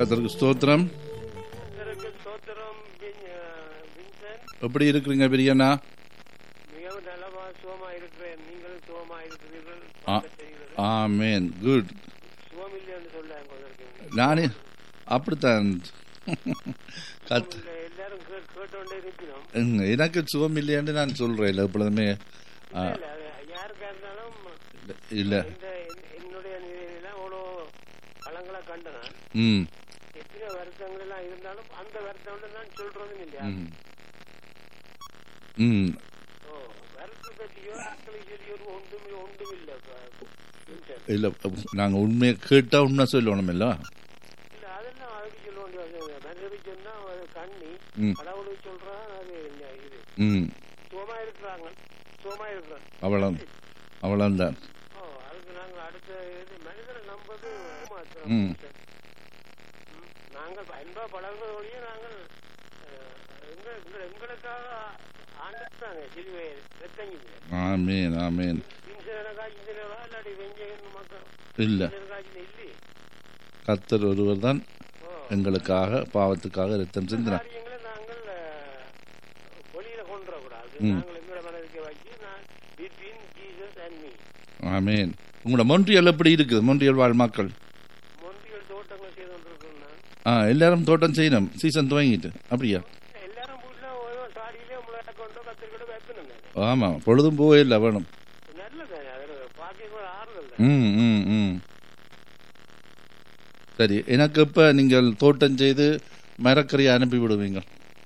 கத்தருக்கு ஸ்தோத்திரம் கர்த்தருக்கு ஸ்தோத்திரம் வின்- அஹ், வின்சென்ட் எப்படி இருக்கிறீங்க பெரியண்ணா மிகவும் நலமா சுகமா இருக்கிறேன் நீங்களும் சுகமா இருக்கிறீர்கள் ஆ. செய்கிறது. ஆமேன் குட் சுகம் இல்லைன்னு சொல்ல கொண்டிருக்கீங்க நானே அப்படித்தான் கத் இல்ல, எல்லாரும் கே- கேட்டோண்டே இருக்கிறோம் ம், எனக்கு சுகம் இல்லையான்னு நான் சொல்றேன் இல்லை எப்பொழுதுமே ஆ, இல்ல, அது யாருக்கா இருந்தாலும் இல்லை இந்த என்- என்னுடைய நிலையில அவ்வளோ பழங்களை கண்டன ம் எத்தனை வருத்தங்கள் எல்லாம் இருந்தாலும் அந்த வருத்தம் நான் சொல்றதும் இல்லையா ம் ம் ஓ வருத்த பற்றியோ அக்களை சொல்லியோ ஒன்றும் ஒன்றும் இல்லை வின்சென்ட் இல்லை நாங்கள் உண்மையை கேட்டால் உண்மை சொல்லணும் இல்லை இல்ல அதெல்லாம் அதுக்கு சொல்ல வேண்டிய மனிதவி சொன்னா அது கண்ணி ம். கடவுளுக்கு சொல்றான் அது என்ன இது ம் சுகமா இருக்கிறாங்க சுகமா இருக்கிறாங்க அவ்வளோ அவ்வளோதான் ஓ அதுக்கு நாங்க அடுத்த இது மனிதரை நம்பது மாத்திரம் ம். ம். நாங்கள் அன்பா பழகுறது வழியே நாங்கள் அஹ், எங்க எங்க- எங்களுக்காக ஆண்டுட்டாங்க சிலுவை ரத்தங்கி ஆமேன் ஆமேன் இன்சனக்கா இன்சனரா இல்லாட்டி வெஞ்சகன் மக்கள் இல்லை இன்சனக்காட்சி இல்லையே கத்தர் ஒருவர் தான் ஓ எங்களுக்காக பாவத்துக்காக ரத்தம் சிந்தினார் காரியங்களை நாங்கள் அஹ், வெளியில கொண்டு வரக்கூடாது ம். நாங்கள் எங்களோட மனதுக்கு வச்சு நான் between Jesus and me amen உங்களோட மொன்றியல் எப்படி இருக்குது மொன்றியல் வாழ் மக்கள் மொன்றியல் தோட்டங்கள் செய்து கொண்டிருக்கோம் நான் ஆ எல்லாரும் தோட்டம் செய்யணும் சீசன் துவங்கிட்டு அப்படியா எல்லாரும் வீட்டுல ஓரோ சாடியிலே முளை கொண்டோ கத்திரிக்கொண்டோ வைக்கணும் ஆமாம் பொழுதும் போவே இல்லை வேணும் நல்லது அது பாக்கியம் ஒரு ஆறுதல் தான் ம் ம் ம் சரி எனக்கு இப்போ நீங்கள் தோட்டம் செய்து மரக்கறியை அனுப்பி விடுவீங்க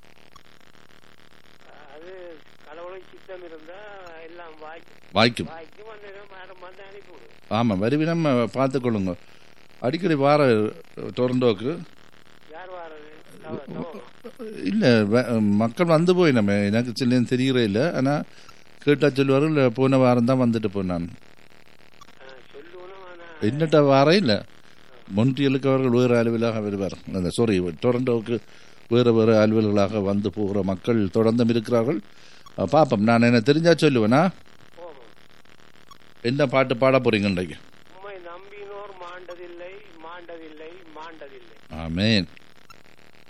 அது கடவுளை சித்தம் இருந்தா எல்லாம் வாய்க்கும் வாய்க்கும் வாய்க்கும் வந்து மேடம் வந்து அனுப்பி விடும் ஆமாம் வருவினம் பார்த்துக்கொள்ளுங்க அடிக்கடி வார டொரண்டோக்கு யார் வாரது தவ- தவ- இல்லை மக்கள் வந்து போய் நம்ம எனக்கு சில்லேன்னு தெரிகிறே இல்லை ஆனால் கேட்டா சொல்லுவார்கள் போன வாரம் தான் வந்துட்டு போனான் ஆ, சொல்லணும் ஆனா என்னட்ட வாரம் இல்லை மொன்றியலுக்கு அவர்கள் வேறு அலுவலாக வருவார் அந்த சாரி டொரண்டோவுக்கு வேறு வேறு அலுவல்களாக வந்து போகிற மக்கள் தொடர்ந்தும் இருக்கிறார்கள் அஹ், பார்ப்போம் நான் என்ன தெரிஞ்சா சொல்லுவேனா போவோம் என்ன பாட்டு பாட போறீங்க இன்றைக்கு உம்மை நம்பினோர் மாண்டதில்லை மாண்டதில்லை மாண்டதில்லை ஆமேன்